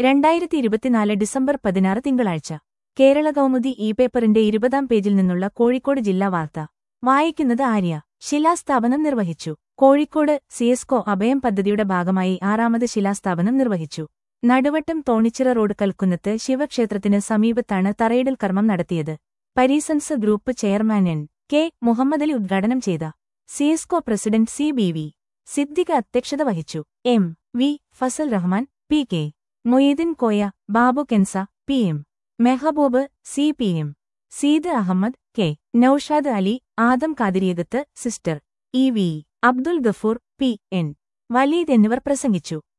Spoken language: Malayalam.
രണ്ടായിരത്തി ഇരുപത്തിനാല് ഡിസംബർ പതിനാറ് തിങ്കളാഴ്ച കേരള കൗമുദി ഇ പേപ്പറിന്റെ ഇരുപതാം പേജിൽ നിന്നുള്ള കോഴിക്കോട് ജില്ലാ വാർത്ത വായിക്കുന്നത് ആര്യ ശിലാസ്ഥാപനം നിർവഹിച്ചു കോഴിക്കോട് സിഎസ്കോ അഭയം പദ്ധതിയുടെ ഭാഗമായി ആറാമത് ശിലാസ്ഥാപനം നിർവഹിച്ചു നടുവട്ടം തോണിച്ചിറ റോഡ് കൽക്കുന്നത്ത് ശിവക്ഷേത്രത്തിന് സമീപത്താണ് തറയിടൽ കർമ്മം നടത്തിയത് Parisons group chairman N K Muhammad Ali ഉദ്ഘാടനം ചെയ്ത സിഎസ്കോ president C B V Siddiqa അധ്യക്ഷത വഹിച്ചു M V Fasal Rahman P K Moideen Koya Babu Kensa P M Mehaboob C P M Seed Ahammed K Noushad Ali Adam Kathiriyakath sister E V Abdul Gafoor P N Waleed എന്നിവർ പ്രസംഗിച്ചു